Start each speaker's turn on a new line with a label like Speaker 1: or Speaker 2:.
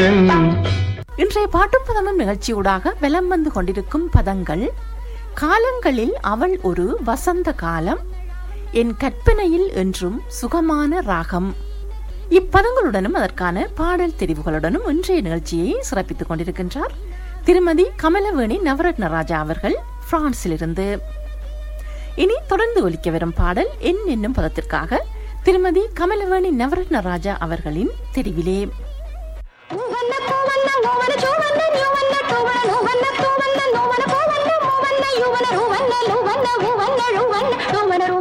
Speaker 1: இன்றைய பாட்டும் பதமும் நிகழ்ச்சியூடாக வலம் வந்து கொண்டிருக்கும் பதங்கள் காலங்களில் அவள் ஒரு வசந்த காலம் என் கற்பனையில் என்றும் சுகமான ராகம் இப்பதங்களுடனும் அதற்கான பாடல் தெரிவுகளுடனும் இன்றைய நிகழ்ச்சியை சிறப்பித்துக் கொண்டிருக்கின்றார் திருமதி கமலவேணி நவரத்ன ராஜா அவர்கள் பிரான்சிலிருந்து இனி தொடர்ந்து ஒலிக்க வரும் பாடல் என் என்னும் பதத்திற்காக திருமதி கமலவேணி நவரத்ன ராஜா அவர்களின் தெரிவிலே
Speaker 2: ఊవన్న పూవన్న ఓవన చూవన్న న్యూవన్న టూవన నువ్వన్న పూవన్న నువ్వన పూవన్న మూవన్న యువన రువన్న లువన్న ఊవన్న రువన్న రువన రు